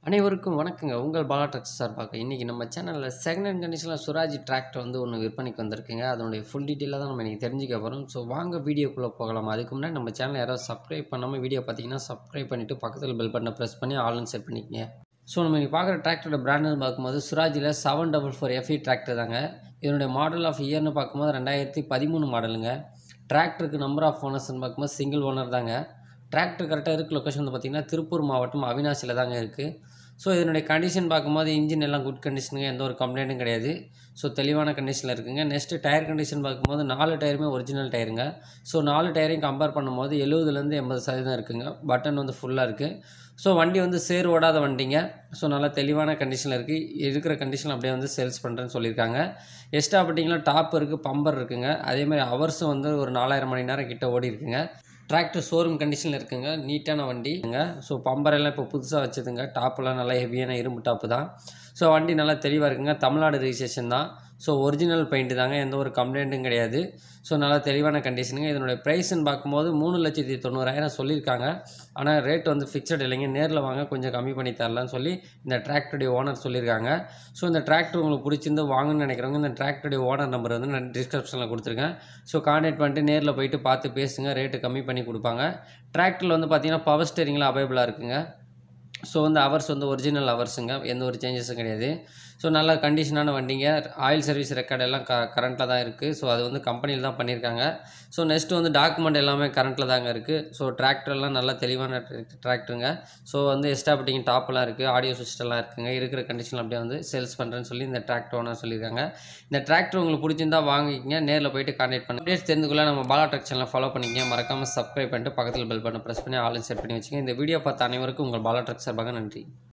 அனைவருக்கும் வணக்கங்க உங்கள் பாலா ட்ரக்ஸ் சார்பாக இன்றைக்கி நம்ம சேனலில் செகண்ட் ஹேண்ட் கண்டிஷனில் சுராஜ் டிராக்டர் வந்து ஒன்று விற்பனைக்கு வந்திருக்குங்க அதனுடைய ஃபுல் டீட்டெயிலாக தான் நம்ம இன்றைக்கி தெரிஞ்சுக்க போகிறோம் ஸோ வாங்க வீடியோக்குள்ளே போகலாம் அதுக்கு முன்னாடி நம்ம சேனல் யாராவது சப்ஸ்கிரைப் பண்ணாமல் வீடியோ பார்த்தீங்கன்னா சப்ஸ்கிரைப் பண்ணிவிட்டு பக்கத்தில் பெல் பட்டனை ப்ரெஸ் பண்ணி ஆல்னு செட் பண்ணிக்கங்க ஸோ நம்ம இன்றைக்கி பார்க்குற டிராக்டரோட பிராண்டுன்னு பார்க்கும்போது சுராஜில் seven double four FE tractor தாங்க இதனுடைய மாடல் ஆஃப் இயர்னு பார்க்கும்போது ரெண்டாயிரத்தி பதிமூணு மாடலுங்க டிராக்டருக்கு நம்பர் ஆஃப் ஓனர்ஸ்னு பார்க்கும்போது சிங்கிள் ஓனர் தாங்க டிராக்டர் கரெக்டாக இருக்க லொக்கேஷன் வந்து பார்த்திங்கன்னா திருப்பூர் மாவட்டம் அவினாசியில் தாங்க இருக்குது ஸோ இதனுடைய கண்டிஷன் பார்க்கும்போது இன்ஜின் எல்லாம் குட் கண்டிஷனுங்க எந்த ஒரு கம்ப்ளைண்ட்டும் கிடையாது ஸோ தெளிவான கண்டிஷனில் இருக்குங்க நெக்ஸ்ட்டு டயர் கண்டிஷன் பார்க்கும்போது நாலு டயருமே ஒரிஜினல் டயருங்க ஸோ நாலு டயரையும் கம்பேர் பண்ணும்போது எழுபதுலேருந்து எண்பது சதவீதம் இருக்குங்க பட்டன் வந்து ஃபுல்லாக இருக்குது ஸோ வண்டி வந்து சேர் ஓடாத வண்டிங்க ஸோ நல்லா தெளிவான கண்டிஷனில் இருக்குது இருக்கிற கண்டிஷன் அப்படியே வந்து சேல்ஸ் பண்ணுறேன்னு சொல்லியிருக்காங்க எக்ஸ்ட்ரா பட்டிங்கன்னா டாப் இருக்குது பம்பர் இருக்குங்க அதேமாதிரி ஹவர்ஸும் வந்து ஒரு நாலாயிரம் மணி நேரம் கிட்ட ஓடி இருக்குங்க டிராக்டர் ஷோரூம் கண்டிஷனில் இருக்குங்க நீட்டான வண்டிங்க ஸோ பம்பர் எல்லாம் இப்போ புதுசாக வச்சதுங்க டாப்லாம் நல்லா ஹெவியான இரும்பு டாப்பு தான் ஸோ வண்டி நல்லா தெளிவாக இருக்குங்க தமிழ்நாடு ரிஜிஸ்ட்ரேஷன் தான் ஸோ ஒரிஜினல் பெயிண்ட் தாங்க எந்த ஒரு கம்ப்ளைண்ட்டும் கிடையாது ஸோ நல்லா தெளிவான கண்டிஷனுங்க இதனுடைய ப்ரைஸ்ன்னு பார்க்கும்போது மூணு லட்சத்தி தொண்ணூறாயிரம் சொல்லியிருக்காங்க ஆனால் ரேட் வந்து ஃபிக்ஸட் இல்லைங்க நேரில் வாங்க கொஞ்சம் கம்மி பண்ணி தரலான்னு சொல்லி இந்த டிராக்டருடைய ஓனர் சொல்லியிருக்காங்க ஸோ இந்த டிராக்டர் உங்களுக்கு பிடிச்சிருந்து வாங்கணும்னு நினைக்கிறவங்க இந்த டிராக்டருடைய ஓனர் நம்பர் வந்து நான் டிஸ்கிரிப்ஷனில் கொடுத்துருக்கேன் ஸோ கான்டாக்ட் பண்ணிட்டு நேரில் போயிட்டு பார்த்து பேசுங்க ரேட்டு கம்மி பண்ணி கொடுப்பாங்க டிராக்டரில் வந்து பார்த்தீங்கன்னா பவர் ஸ்டேரிங்கில் அவைலபிளாக இருக்குங்க ஸோ வந்து ஹவர்ஸ் வந்து ஒரிஜினல் ஹவர்ஸுங்க எந்த ஒரு சேஞ்சஸும் கிடையாது ஸோ நல்ல கண்டிஷனான வண்டிங்க ஆயில் சர்வீஸ் ரெக்கார்ட் எல்லாம் க கரண்ட்டில் தான் இருக்குது ஸோ அது வந்து கம்பெனியில் தான் பண்ணியிருக்காங்க ஸோ நெக்ஸ்ட்டு வந்து டாக்குமெண்ட் எல்லாமே கரண்ட்டில் தாங்க இருக்குது ஸோ டிராக்டர்லாம் நல்லா தெளிவான டிராக்டருங்க ஸோ வந்து எஸ்டாபிட்டிங் டாப்லாம் இருக்குது ஆடியோ சிஸ்டம்லாம் இருக்குங்க இருக்கிற கண்டிஷனில் அப்படியே வந்து சேல்ஸ் பண்ணுறேன்னு சொல்லி இந்த டிராக்டர் ஓனர் சொல்லியிருக்காங்க இந்த டிராக்டர் உங்களுக்கு பிடிச்சிருந்தா வாங்கிக்கிங்க நேரில் போயிட்டு கான்டாக்ட் பண்ணி அப்டேட்ஸ் தெரிந்துக்குள்ள நம்ம பாலா ட்ரக் சேனலை ஃபாலோ பண்ணிக்கங்க மறக்காமல் சப்ஸ்கிரைப் பண்ணிட்டு பக்கத்தில் பெல் பட்டன் ப்ரெஸ் பண்ணி ஆல் செட் பண்ணி வச்சுங்க இந்த வீடியோ பார்த்த அனைவருக்கும் உங்கள் பாலா ட்ரக் சார்பாக நன்றி